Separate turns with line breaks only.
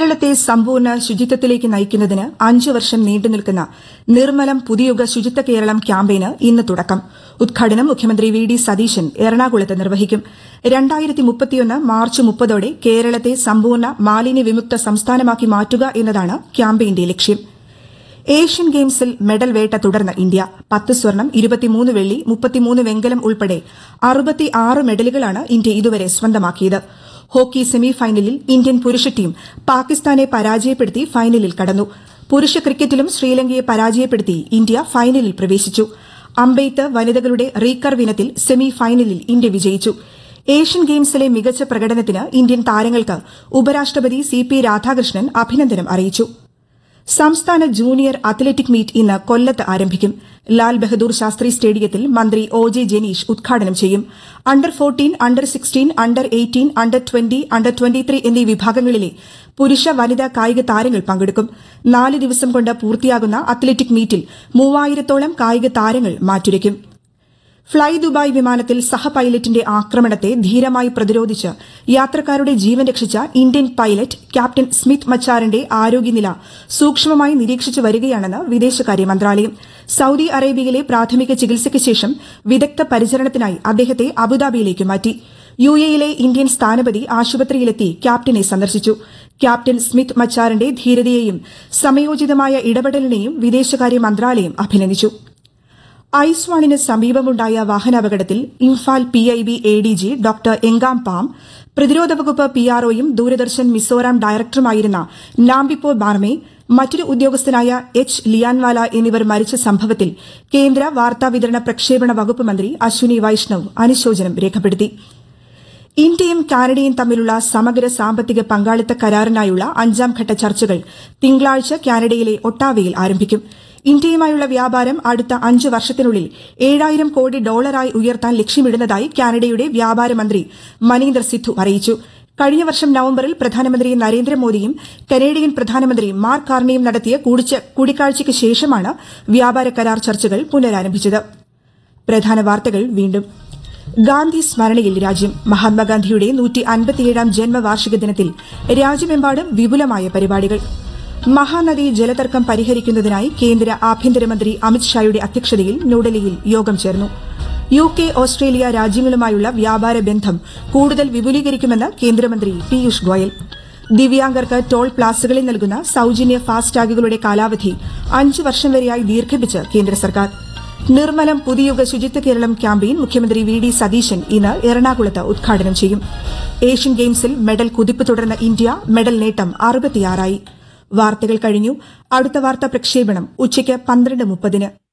കേരളത്തെ സമ്പൂർണ്ണ ശുചിത്വത്തിലേക്ക് നയിക്കുന്നതിന് അഞ്ചു വർഷം നീണ്ടുനിൽക്കുന്ന നിർമ്മലം പുതിയുഗ ശുചിത്വ കേരളം ക്യാമ്പയിന് ഇന്ന് തുടക്കം ഉദ്ഘാടനം മുഖ്യമന്ത്രി വി ഡി സതീശൻ എറണാകുളത്ത് നിർവഹിക്കും രണ്ടായിരത്തി മുപ്പത്തിയൊന്ന് മാർച്ച് മുപ്പതോടെ കേരളത്തെ സമ്പൂർണ്ണ മാലിന്യ വിമുക്ത സംസ്ഥാനമാക്കി മാറ്റുക എന്നതാണ് ക്യാമ്പയിന്റെ ലക്ഷ്യം ഏഷ്യൻ ഗെയിംസിൽ മെഡൽ വേട്ട തുടർന്ന ഇന്ത്യ പത്ത് സ്വർണം ഇരുപത്തിമൂന്ന് വെള്ളി മുപ്പത്തിമൂന്ന് വെങ്കലം ഉൾപ്പെടെ അറുപത്തിയാറ് മെഡലുകളാണ് ഇന്ത്യ ഇതുവരെ സ്വന്തമാക്കിയത് ഹോക്കി സെമി ഫൈനലിൽ ഇന്ത്യൻ പുരുഷ ടീം പാകിസ്ഥാനെ പരാജയപ്പെടുത്തി ഫൈനലിൽ കടന്നു പുരുഷ ക്രിക്കറ്റിലും ശ്രീലങ്കയെ പരാജയപ്പെടുത്തി ഇന്ത്യ ഫൈനലിൽ പ്രവേശിച്ചു അമ്പെയ്ത്ത് വനിതകളുടെ റീകർവ് ഇനത്തിൽ സെമി ഫൈനലിൽ ഇന്ത്യ വിജയിച്ചു ഏഷ്യൻ ഗെയിംസിലെ മികച്ച പ്രകടനത്തിന് ഇന്ത്യൻ താരങ്ങൾക്ക് ഉപരാഷ്ട്രപതി സി പി രാധാകൃഷ്ണൻ അഭിനന്ദനം അറിയിച്ചു സംസ്ഥാന ജൂനിയർ അത്ലറ്റിക് മീറ്റ് ഇന്ന് കൊല്ലത്ത് ആരംഭിക്കും ലാൽ ബഹദൂർ ശാസ്ത്രി സ്റ്റേഡിയത്തിൽ മന്ത്രി ഒ ജെ ജനീഷ് ഉദ്ഘാടനം ചെയ്യും under fourteen under sixteen under eighteen under twenty under twenty എന്നീ വിഭാഗങ്ങളിലെ പുരുഷ വനിതാ കായിക താരങ്ങൾ പങ്കെടുക്കും നാല് ദിവസം കൊണ്ട് പൂർത്തിയാകുന്ന അത്ലറ്റിക് മീറ്റിൽ മൂവായിരത്തോളം കായിക താരങ്ങൾ മാറ്റുരയ്ക്കും ഫ്ളൈ ദുബായ് വിമാനത്തിൽ സഹ പൈലറ്റിന്റെ ആക്രമണത്തെ ധീരമായി പ്രതിരോധിച്ച് യാത്രക്കാരുടെ ജീവൻ രക്ഷിച്ച ഇന്ത്യൻ പൈലറ്റ് ക്യാപ്റ്റൻ സ്മിത്ത് മച്ചാറിന്റെ ആരോഗ്യനില സൂക്ഷ്മമായി നിരീക്ഷിച്ചു വരികയാണെന്ന് വിദേശകാര്യ മന്ത്രാലയം സൌദി അറേബ്യയിലെ പ്രാഥമിക ചികിത്സയ്ക്ക് ശേഷം വിദഗ്ധ പരിചരണത്തിനായി അദ്ദേഹത്തെ അബുദാബിയിലേക്ക് മാറ്റി യു എയിലെ ഇന്ത്യൻ സ്ഥാനപതി ആശുപത്രിയിലെത്തി ക്യാപ്റ്റനെ സന്ദർശിച്ചു ക്യാപ്റ്റൻ സ്മിത്ത് മച്ചാറിന്റെ ധീരതയെയും സമയോചിതമായ ഇടപെടലിനെയും വിദേശകാര്യ മന്ത്രാലയം അഭിനന്ദിച്ചു ഐസ്വാളിന് സമീപമുണ്ടായ വാഹനാപകടത്തിൽ Imphal P I B A D G doctor എങ്കാം പാം പ്രതിരോധ വകുപ്പ് പി ആർഒയും ദൂരദർശൻ മിസോറാം ഡയറക്ടറുമായിരുന്ന നാംബിപ്പോ ബാർമെ മറ്റൊരു ഉദ്യോഗസ്ഥനായ എച്ച് ലിയാൻവാല എന്നിവർ മരിച്ച സംഭവത്തിൽ കേന്ദ്ര വാർത്താവിതരണ പ്രക്ഷേപണ വകുപ്പ് മന്ത്രി അശ്വിനി വൈഷ്ണവ് അനുശോചനം രേഖപ്പെടുത്തി ഇന്ത്യയും കാനഡയും തമ്മിലുള്ള സമഗ്ര സാമ്പത്തിക പങ്കാളിത്ത കരാറിനായുള്ള അഞ്ചാംഘട്ട ചർച്ചകൾ തിങ്കളാഴ്ച കാനഡയിലെ ഒട്ടാവയിൽ ആരംഭിക്കും ഇന്ത്യയുമായുള്ള വ്യാപാരം അടുത്ത അഞ്ച് വർഷത്തിനുള്ളിൽ ഏഴായിരം കോടി ഡോളറായി ഉയർത്താൻ ലക്ഷ്യമിടുന്നതായി കാനഡയുടെ വ്യാപാര മന്ത്രി മനീന്ദർ സിദ്ധു അറിയിച്ചു കഴിഞ്ഞ വർഷം നവംബറിൽ പ്രധാനമന്ത്രി നരേന്ദ്രമോദിയും കനേഡിയൻ പ്രധാനമന്ത്രി മാർക്ക് കാർണിയും നടത്തിയ കൂടിക്കാഴ്ചയ്ക്ക് ശേഷമാണ് വ്യാപാര കരാർ ചർച്ചകൾ പുനരാരംഭിച്ചത് പ്രധാന വാർത്തകൾ വീണ്ടും ഗാന്ധി സ്മരണയിൽ രാജ്യം മഹാത്മാഗാന്ധിയുടെ നൂറ്റി അൻപത്തിയേഴാം ജന്മവാർഷിക ദിനത്തിൽ രാജ്യമെമ്പാടും വിപുലമായ പരിപാടികൾ മഹാനദി ജലതർക്കം പരിഹരിക്കുന്നതിനായി കേന്ദ്ര ആഭ്യന്തരമന്ത്രി അമിത്ഷായുടെ അധ്യക്ഷതയിൽ ന്യൂഡൽഹിയിൽ യോഗം ചേർന്നു യു കെ ഓസ്ട്രേലിയ രാജ്യങ്ങളുമായുള്ള വ്യാപാര ബന്ധം കൂടുതൽ വിപുലീകരിക്കുമെന്ന് കേന്ദ്രമന്ത്രി പീയൂഷ് ഗോയൽ ദിവ്യാംഗർക്ക് ടോൾ പ്ലാസകളിൽ നൽകുന്ന സൌജന്യ ഫാസ്ടാഗുകളുടെ കാലാവധി അഞ്ച് വർഷം വരെയായി ദീർഘിപ്പിച്ച് കേന്ദ്ര സർക്കാർ നിർമ്മലം പുതിയുഗ ശുചിത്വ കേരളം ക്യാമ്പയിൻ മുഖ്യമന്ത്രി വി ഡി സതീശൻ ഇന്ന് എറണാകുളത്ത് ഉദ്ഘാടനം ചെയ്യും ഏഷ്യൻ ഗെയിംസിൽ മെഡൽ കുതിപ്പ് തുടർന്ന ഇന്ത്യ മെഡൽ നേട്ടം അറുപത്തിയാറായി വാർത്തകൾ കഴിഞ്ഞു അടുത്ത വാർത്താ പ്രക്ഷേപണം ഉച്ചയ്ക്ക് പന്ത്രണ്ട് മുപ്പതിന്